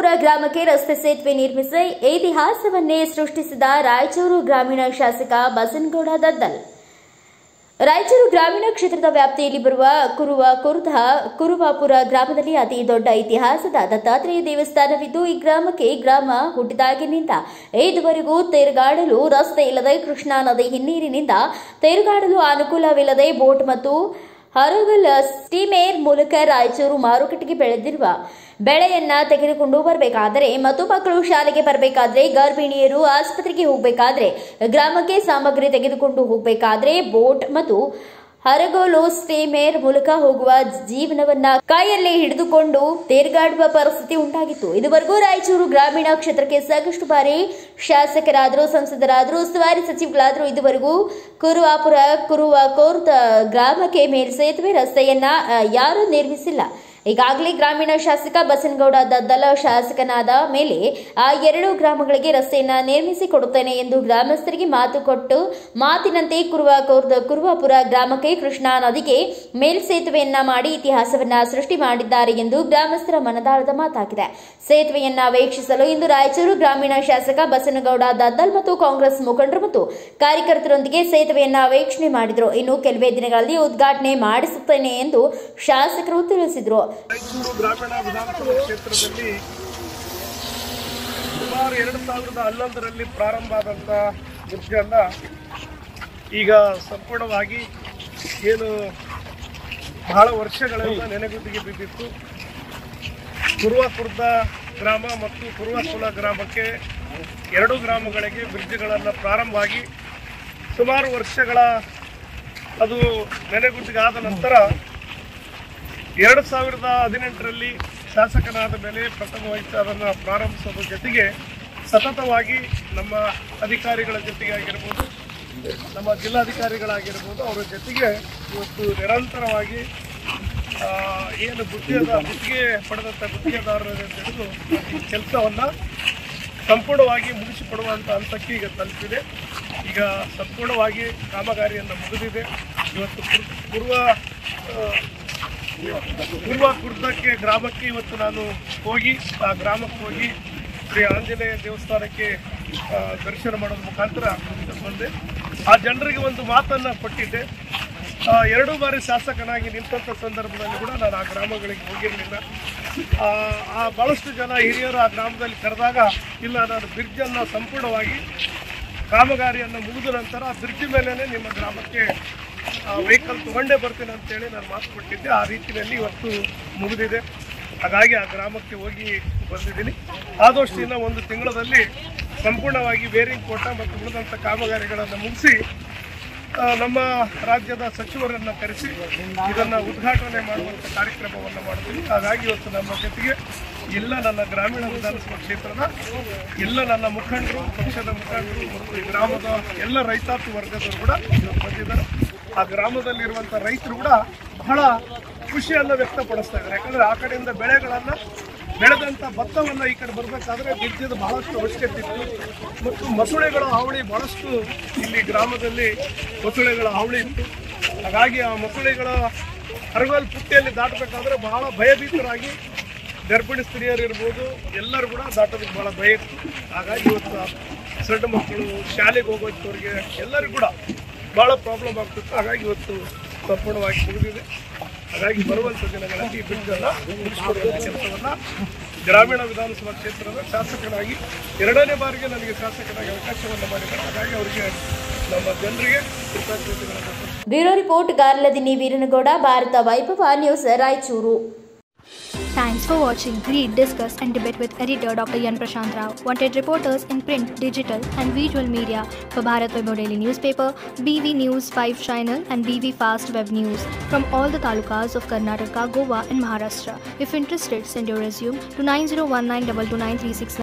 ಗ್ರಾಮಕ್ಕೆ ರಸ್ತೆ ಸೇತುವೆ ನಿರ್ಮಿಸಿ ಇತಿಹಾಸವನ್ನೇ ಸೃಷ್ಟಿಸಿದ ರಾಯಚೂರು ಗ್ರಾಮೀಣ ಶಾಸಕ ಬಸನಗೌಡ ದದ್ದಲ್ ರಾಯಚೂರು ಗ್ರಾಮೀಣ ಕ್ಷೇತ್ರದ ವ್ಯಾಪ್ತಿಯಲ್ಲಿ ಬರುವ ಕುರುವ ಕುರ್ದ ಕುರುವಾಪುರ ಗ್ರಾಮದಲ್ಲಿ ಅತಿ ದೊಡ್ಡ ಇತಿಹಾಸದ ದತ್ತಾತ್ರೇಯ ದೇವಸ್ಥಾನವಿದ್ದು ಈ ಗ್ರಾಮಕ್ಕೆ ಗ್ರಾಮ ಹುಟ್ಟಿದಾಗಿನಿಂದ ಇದುವರೆಗೂ ತಿರುಗಾಡಲು ರಸ್ತೆ ಇಲ್ಲದೆ ಕೃಷ್ಣಾ ನದಿ ಹಿನ್ನೀರಿನಿಂದ ತಿರುಗಾಡಲು ಅನುಕೂಲವಿಲ್ಲದೆ ಬೋಟ್ ಮತ್ತು ಹರಗಲ್ ಸ್ಟೀಮೇರ್ ಮೂಲಕ ರಾಯಚೂರು ಮಾರುಕಟ್ಟೆಗೆ ಬೆಳೆದಿರುವ ಬೆಳೆಯನ್ನ ತೆಗೆದುಕೊಂಡು ಬರಬೇಕಾದರೆ ಮತ್ತು ಮಕ್ಕಳು ಶಾಲೆಗೆ ಬರಬೇಕಾದ್ರೆ ಗರ್ಭಿಣಿಯರು ಆಸ್ಪತ್ರೆಗೆ ಹೋಗಬೇಕಾದ್ರೆ ಗ್ರಾಮಕ್ಕೆ ಸಾಮಗ್ರಿ ತೆಗೆದುಕೊಂಡು ಹೋಗಬೇಕಾದ್ರೆ ಬೋಟ್ ಮತ್ತು ಹರಗೋಲು ಸ್ಟೀಮೇರ್ ಮೂಲಕ ಹೋಗುವ ಜೀವನವನ್ನ ಕೈಯಲ್ಲಿ ಹಿಡಿದುಕೊಂಡು ತಿರುಗಾಡುವ ಪರಿಸ್ಥಿತಿ ಉಂಟಾಗಿತ್ತು ಇದುವರೆಗೂ ರಾಯಚೂರು ಗ್ರಾಮೀಣ ಕ್ಷೇತ್ರಕ್ಕೆ ಸಾಕಷ್ಟು ಬಾರಿ ಶಾಸಕರಾದರೂ ಸಂಸದರಾದರೂ ಉಸ್ತುವಾರಿ ಸಚಿವಗಳಾದರೂ ಇದುವರೆಗೂ ಕುರುವಾಪುರ ಕುರುವ ಕೋರ್ತ ಗ್ರಾಮಕ್ಕೆ ಮೇಲ್ಸೇತುವೆ ರಸ್ತೆಯನ್ನ ಆ, ಯಾರೂ ನಿರ್ಮಿಸಿಲ್ಲ ಈಗಾಗಲೇ ಗ್ರಾಮೀಣ ಶಾಸಕ ಬಸನಗೌಡ ದದ್ದಲ ಶಾಸಕನಾದ ಮೇಲೆ ಆ ಎರಡು ಗ್ರಾಮಗಳಿಗೆ ರಸ್ತೆಯನ್ನ ನಿರ್ಮಿಸಿ ಕೊಡುತ್ತೇನೆ ಎಂದು ಗ್ರಾಮಸ್ಥರಿಗೆ ಮಾತು ಕೊಟ್ಟು ಮಾತಿನಂತೆ ಕುರುವ ಕೋರ್ದ ಕುರುವಾಪುರ ಗ್ರಾಮಕ್ಕೆ ಕೃಷ್ಣಾ ನದಿಗೆ ಮೇಲ್ಸೇತುವೆಯನ್ನ ಮಾಡಿ ಇತಿಹಾಸವನ್ನ ಸೃಷ್ಟಿ ಮಾಡಿದ್ದಾರೆ ಎಂದು ಗ್ರಾಮಸ್ಥರ ಮನದಾಳದ ಮಾತಾಗಿದೆ ಸೇತುವೆಯನ್ನ ವೀಕ್ಷಿಸಲು ಇಂದು ರಾಯಚೂರು ಗ್ರಾಮೀಣ ಶಾಸಕ ಬಸನಗೌಡ ದದ್ದಲ್ ಮತ್ತು ಕಾಂಗ್ರೆಸ್ ಮುಖಂಡರು ಮತ್ತು ಕಾರ್ಯಕರ್ತರೊಂದಿಗೆ ಸೇತುವೆಯನ್ನ ವೀಕ್ಷಣೆ ಮಾಡಿದರು ಇನ್ನು ಕೆಲವೇ ದಿನಗಳಲ್ಲಿ ಉದ್ಘಾಟನೆ ಮಾಡಿಸುತ್ತೇನೆ ಎಂದು ಶಾಸಕರು ತಿಳಿಸಿದರು ರಾಯಚೂರು ಗ್ರಾಮೀಣ ವಿಧಾನಸಭಾ ಕ್ಷೇತ್ರದಲ್ಲಿ ಸುಮಾರು ಎರಡು ಸಾವಿರದ ಹನ್ನೊಂದರಲ್ಲಿ ಪ್ರಾರಂಭ ಆದಂಥ ಬ್ರಿಡ್ಜನ್ನ ಈಗ ಸಂಪೂರ್ಣವಾಗಿ ಏನು ಬಹಳ ವರ್ಷಗಳಿಂದ ನೆನೆಗುದಿಗೆ ಬಿದ್ದಿತ್ತು ಕುರುವ ಕುರ್ದ ಗ್ರಾಮ ಮತ್ತು ಕುರುವಕುಲ ಗ್ರಾಮಕ್ಕೆ ಎರಡು ಗ್ರಾಮಗಳಿಗೆ ಬ್ರಿಡ್ಜ್ಗಳನ್ನು ಪ್ರಾರಂಭ ಆಗಿ ಸುಮಾರು ವರ್ಷಗಳ ಅದು ನೆನೆಗುದಿಗಾದ ನಂತರ ಎರಡು ಸಾವಿರದ ಹದಿನೆಂಟರಲ್ಲಿ ಶಾಸಕನಾದ ಮೇಲೆ ಪ್ರಥಮವಾಗಿ ಅದನ್ನು ಪ್ರಾರಂಭಿಸೋದ್ರ ಜೊತೆಗೆ ಸತತವಾಗಿ ನಮ್ಮ ಅಧಿಕಾರಿಗಳ ಜೊತೆಗೆ ಆಗಿರ್ಬೋದು ನಮ್ಮ ಜಿಲ್ಲಾಧಿಕಾರಿಗಳಾಗಿರ್ಬೋದು ಅವರ ಜೊತೆಗೆ ಇವತ್ತು ನಿರಂತರವಾಗಿ ಆ, ಏನು ಗುತ್ತಿಗೆದ ಗುತ್ತಿಗೆ ಪಡೆದಂಥ ಗುತ್ತಿಗೆದಾರರ ಹಿಡಿದು ಈ ಕೆಲಸವನ್ನು ಸಂಪೂರ್ಣವಾಗಿ ಮುಗಿಸಿಕೊಡುವಂಥ ಹಂತಕ್ಕೆ ಈಗ ತಲುಪಿದೆ ಈಗ ಸಂಪೂರ್ಣವಾಗಿ ಕಾಮಗಾರಿಯನ್ನು ಮುಗಿದಿದೆ ಇವತ್ತು ಪೂರ್- ಪೂರ್ವ ಆ, ಪೂರ್ವ ಕುರ್ದಕ್ಕೆ ಗ್ರಾಮಕ್ಕೆ ಇವತ್ತು ನಾನು ಹೋಗಿ ಆ ಗ್ರಾಮಕ್ಕೆ ಹೋಗಿ ಶ್ರೀ ಆಂಜನೇಯ ದೇವಸ್ಥಾನಕ್ಕೆ ಆ, ದರ್ಶನ ಮಾಡೋದ್ರ ಮುಖಾಂತರ ಇಲ್ಲಿ ಬಂದೆ ಆ ಜನರಿಗೆ ಒಂದು ಮಾತನ್ನು ಕೊಟ್ಟಿದ್ದೆ ಆ, ಎರಡು ಬಾರಿ ಶಾಸಕನಾಗಿ ನಿಂತಂಥ ಸಂದರ್ಭದಲ್ಲಿ ಕೂಡ ನಾನು ಆ ಗ್ರಾಮಗಳಿಗೆ ಹೋಗಿರಲಿಲ್ಲ ಆ ಭಾಳಷ್ಟು ಜನ ಹಿರಿಯರು ಆ ಗ್ರಾಮದಲ್ಲಿ ಕರೆದಾಗ ಇಲ್ಲ ನಾನು ಬ್ರಿಡ್ಜನ್ನು ಸಂಪೂರ್ಣವಾಗಿ ಕಾಮಗಾರಿಯನ್ನು ಮುಗಿದ ನಂತರ ಆ ಬ್ರಿಡ್ಜ್ ಮೇಲೇ ನಿಮ್ಮ ಗ್ರಾಮಕ್ಕೆ ವೆಹಿಕಲ್ ತಗೊಂಡೇ ಬರ್ತೀನಿ ಅಂತೇಳಿ ನಾನು ಮಾತು ಕೊಟ್ಟಿದ್ದೆ ಆ ರೀತಿಯಲ್ಲಿ ಇವತ್ತು ಮುಗಿದಿದೆ ಹಾಗಾಗಿ ಆ ಗ್ರಾಮಕ್ಕೆ ಹೋಗಿ ಬಂದಿದ್ದೀನಿ ಆದಷ್ಟು ಇನ್ನು ಒಂದು ತಿಂಗಳಲ್ಲಿ ಸಂಪೂರ್ಣವಾಗಿ ಬೇರಿಂಗ್ ಕೋಟ ಮತ್ತು ಉಳಿದಂಥ ಕಾಮಗಾರಿಗಳನ್ನು ಮುಗಿಸಿ ಆ, ನಮ್ಮ ರಾಜ್ಯದ ಸಚಿವರನ್ನು ಕರೆಸಿ ಇದನ್ನು ಉದ್ಘಾಟನೆ ಮಾಡುವಂಥ ಕಾರ್ಯಕ್ರಮವನ್ನು ಮಾಡ್ತೀವಿ ಹಾಗಾಗಿ ಇವತ್ತು ನಮ್ಮ ಜೊತೆಗೆ ಎಲ್ಲ ನನ್ನ ಗ್ರಾಮೀಣ ವಿಧಾನಸಭಾ ಕ್ಷೇತ್ರದ ಎಲ್ಲ ನನ್ನ ಮುಖಂಡರು ಪಕ್ಷದ ಮುಖಂಡರು ಮತ್ತು ಈ ಗ್ರಾಮದ ಎಲ್ಲ ರೈತಾಪಿ ವರ್ಗದವರು ಕೂಡ ಇವತ್ತು ಬಂದಿದ್ದಾರೆ ಆ ಗ್ರಾಮದಲ್ಲಿರುವಂಥ ರೈತರು ಕೂಡ ಬಹಳ ಖುಷಿಯನ್ನು ವ್ಯಕ್ತಪಡಿಸ್ತಾ ಇದ್ದಾರೆ ಯಾಕಂದರೆ ಆ ಕಡೆಯಿಂದ ಬೆಳೆಗಳನ್ನು ಬೆಳೆದಂಥ ಭತ್ತವನ್ನು ಈ ಕಡೆ ಬರಬೇಕಾದ್ರೆ ಬಿದ್ದಿದ್ದು ಬಹಳಷ್ಟು ಅವಶ್ಯಕತೆ ಇತ್ತು ಮತ್ತು ಮೊಸಳೆಗಳ ಹಾವಳಿ ಬಹಳಷ್ಟು ಇಲ್ಲಿ ಗ್ರಾಮದಲ್ಲಿ ಮೊಸಳೆಗಳ ಹಾವಳಿ ಇತ್ತು ಹಾಗಾಗಿ ಆ ಮೊಸಳೆಗಳ ಹರಗಲ್ ಪುಟ್ಟಿಯಲ್ಲಿ ದಾಟಬೇಕಾದ್ರೆ ಬಹಳ ಭಯಭೀತರಾಗಿ ಗರ್ಭಿಣಿ ಸ್ತ್ರೀಯರು ಇರ್ಬೋದು ಎಲ್ಲರೂ ಕೂಡ ದಾಟೋದಕ್ಕೆ ಬಹಳ ಭಯ ಇತ್ತು ಹಾಗಾಗಿ ಇವತ್ತು ಆ ಸಣ್ಣ ಮಕ್ಕಳು ಶಾಲೆಗೆ ಹೋಗೋದವ್ರಿಗೆ ಎಲ್ಲರಿಗೂ ಕೂಡ ಭಾಳ ಪ್ರಾಬ್ಲಮ್ ಆಗ್ತಿತ್ತು ಹಾಗಾಗಿ ಇವತ್ತು ಸಂಪೂರ್ಣವಾಗಿ ಮುಗಿದಿದೆ ಹಾಗಾಗಿ ಬರುವಂಥ ದಿನಗಳಲ್ಲಿ ಈ ಬಿಡ್ಡನ್ನು ಮುಗಿಸ್ಕೊಡುವಂಥ ಕೆಲಸವನ್ನು ಗ್ರಾಮೀಣ ವಿಧಾನಸಭಾ ಕ್ಷೇತ್ರದ ಶಾಸಕನಾಗಿ ಎರಡನೇ ಬಾರಿಗೆ ನನಗೆ ಶಾಸಕನಾಗಿ ಅವಕಾಶವನ್ನು ಮಾಡಿದ್ದಾರೆ ಹಾಗಾಗಿ ಅವರಿಗೆ ನಮ್ಮ ಜನರಿಗೆ ಕೃತಜ್ಞತೆಗಳನ್ನು ಬ್ಯೂರೋ ರಿಪೋರ್ಟ್ ಗಾರ್ಲದಿನಿ Veeranagouda Bharata Vaibhava news Raichur Thanks for watching. Read, discuss, and debate with editor Dr. Yan Prashant Rao. Wanted reporters in print, digital, and visual media for Bharat Vaibhav Daily Newspaper, BV News 5 Channel, and BV Fast Web News from all the talukas of Karnataka, Goa, and Maharashtra. If interested, send your resume to 9019229369.